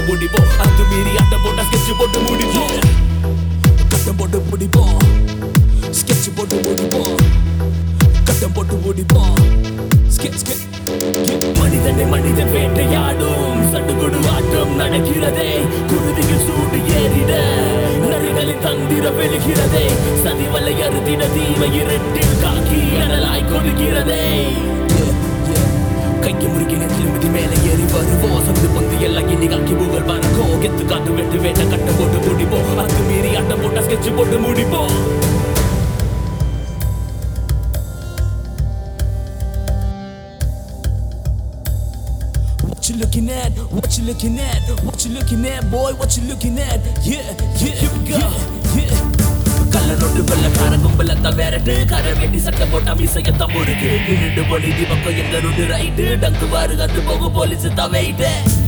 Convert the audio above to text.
முடிப்போம் அது மீறி ஆட்டம் போட்டா ஸ்கெட்ச் போட்டு முடிப்போம் கட்டம் போட்டு முடிப்போம் ஸ்கெட்ச் போட்டு முடிப்போம் கட்டம் போட்டு முடிப்போம் ஸ்கெட்ச் ஸ்கெட்ச் மனிதனை மனிதன் வேட்டையாடும் சட்டுக்குடு ஆட்டம் நடக்கிறதே குருதியில் சூடு ஏறிட நரிகளின் தந்திரம் வெளுகிறதே சதிவலை அறுத்திட தீமை இருட்டில் காக்கி அனலாய் கொடுக்கிறதே கைக்கு முறுக்கி நெற்றில் மிதி மேலே ஏறி வருவோம் சந்து பந்து எல்லாம் இனி காக்கி புகழ் பறக்கும் கெத்து காட்டு வெட்டு வேட்ட கட்ட போட்டு முடிப்போம் அது மீறி ஆட்டம் போட்டா ஸ்கெட்ச் போட்டு முடிப்போம் What you looking at? What you looking at? What you looking at, boy? What you looking at? Yeah, yeah, here we go. Yeah. கள்ள நோட்டு வெள்ளக்கார கும்பலத்த வேறட்டு கரை வெட்டி சட்டை போட்டா மீசையத்த முறுக்கு நின்னுட்டு பொலி பக்கம் எங்க ருடு ரைட்டு டங்கு வாரு கத்து போக போலீஸ் தான் வெயிட்டு